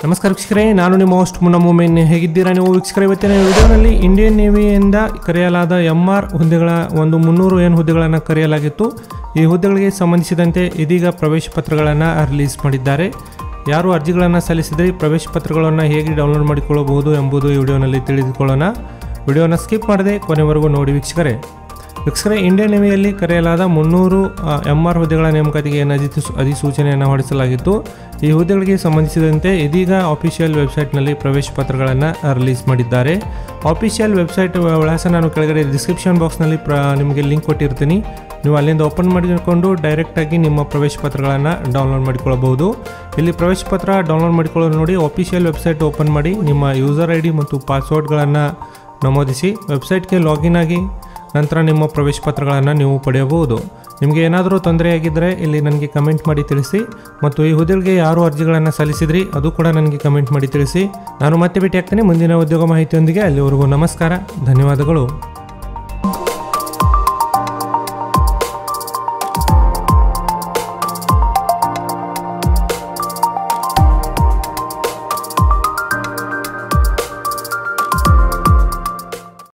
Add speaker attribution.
Speaker 1: ನಮಸ್ಕಾರ ವೀಕ್ಷಕರೇ ನಾನು ನಿಮ್ಮ ಹೋಸ್ಟ್ ಮುನ್ನ ಮೂಮೆನ್ ಹೇಗಿದ್ದೀರಾ ನೀವು ವೀಕ್ಷಕರೇ ಇವತ್ತಿನ ವಿಡಿಯೋನಲ್ಲಿ ಇಂಡಿಯನ್ ನೇವಿಯಿಂದ ಕರೆಯಲಾದ ಎಂ ಆರ್ ಹುದ್ದೆಗಳ ಒಂದು ಮುನ್ನೂರು ಏನು ಹುದ್ದೆಗಳನ್ನು ಕರೆಯಲಾಗಿತ್ತು ಈ ಹುದ್ದೆಗಳಿಗೆ ಸಂಬಂಧಿಸಿದಂತೆ ಇದೀಗ ಪ್ರವೇಶ ಪತ್ರಗಳನ್ನು ರಿಲೀಸ್ ಮಾಡಿದ್ದಾರೆ ಯಾರು ಅರ್ಜಿಗಳನ್ನು ಸಲ್ಲಿಸಿದರೆ ಪ್ರವೇಶ ಪತ್ರಗಳನ್ನು ಹೇಗೆ ಡೌನ್ಲೋಡ್ ಮಾಡಿಕೊಳ್ಳಬಹುದು ಎಂಬುದು ಈ ವಿಡಿಯೋನಲ್ಲಿ ತಿಳಿದುಕೊಳ್ಳೋಣ ವಿಡಿಯೋನ ಸ್ಕಿಪ್ ಮಾಡದೆ ಕೊನೆವರೆಗೂ ನೋಡಿ ವೀಕ್ಷಕರೇ ವೀಕ್ಷಕರೇ ಇಂಡಿಯನ್ ನೇವಿಯಲ್ಲಿ ಕರೆಯಲಾದ ಮುನ್ನೂರು ಎಂ ಆರ್ ಹುದ್ದೆಗಳ ನೇಮಕಾತಿಗೆ ಏನು ಅಧಿಸೂ ಅಧಿಸೂಚನೆಯನ್ನು ಹೊರಡಿಸಲಾಗಿತ್ತು ಈ ಹುದ್ದೆಗಳಿಗೆ ಸಂಬಂಧಿಸಿದಂತೆ ಇದೀಗ ಅಫಿಷಿಯಲ್ ವೆಬ್ಸೈಟ್ನಲ್ಲಿ ಪ್ರವೇಶ ಪತ್ರಗಳನ್ನು ರಿಲೀಸ್ ಮಾಡಿದ್ದಾರೆ ಅಫಿಷಿಯಲ್ ವೆಬ್ಸೈಟ್ ವಿಳಾಸ ನಾನು ಕೆಳಗಡೆ ಡಿಸ್ಕ್ರಿಪ್ಷನ್ ಬಾಕ್ಸ್ನಲ್ಲಿ ಪ್ರ ನಿಮಗೆ ಲಿಂಕ್ ಕೊಟ್ಟಿರ್ತೀನಿ ನೀವು ಅಲ್ಲಿಂದ ಓಪನ್ ಮಾಡಿಕೊಂಡು ಡೈರೆಕ್ಟಾಗಿ ನಿಮ್ಮ ಪ್ರವೇಶ ಪತ್ರಗಳನ್ನು ಡೌನ್ಲೋಡ್ ಮಾಡಿಕೊಳ್ಳಬಹುದು ಇಲ್ಲಿ ಪ್ರವೇಶ ಪತ್ರ ಡೌನ್ಲೋಡ್ ಮಾಡಿಕೊಳ್ಳೋದು ನೋಡಿ ಅಫಿಷಿಯಲ್ ವೆಬ್ಸೈಟ್ ಓಪನ್ ಮಾಡಿ ನಿಮ್ಮ ಯೂಸರ್ ಐ ಡಿ ಮತ್ತು ಪಾಸ್ವರ್ಡ್ಗಳನ್ನು ನಮೂದಿಸಿ ವೆಬ್ಸೈಟ್ಗೆ ಲಾಗಿನ್ ಆಗಿ ನಂತರ ನಿಮ್ಮ ಪ್ರವೇಶ ಪತ್ರಗಳನ್ನು ನೀವು ಪಡೆಯಬಹುದು ನಿಮಗೆ ಏನಾದರೂ ತೊಂದರೆಯಾಗಿದ್ದರೆ ಇಲ್ಲಿ ನನಗೆ ಕಮೆಂಟ್ ಮಾಡಿ ತಿಳಿಸಿ ಮತ್ತು ಈ ಹುದ್ದೆಗಳಿಗೆ ಯಾರು ಅರ್ಜಿಗಳನ್ನು ಸಲ್ಲಿಸಿದ್ರಿ ಅದು ಕೂಡ ನನಗೆ ಕಮೆಂಟ್ ಮಾಡಿ ತಿಳಿಸಿ ನಾನು ಮತ್ತೆ ಭೇಟಿ ಆಗ್ತೇನೆ ಮುಂದಿನ ಉದ್ಯೋಗ ಮಾಹಿತಿಯೊಂದಿಗೆ ಅಲ್ಲಿವರೆಗೂ ನಮಸ್ಕಾರ ಧನ್ಯವಾದಗಳು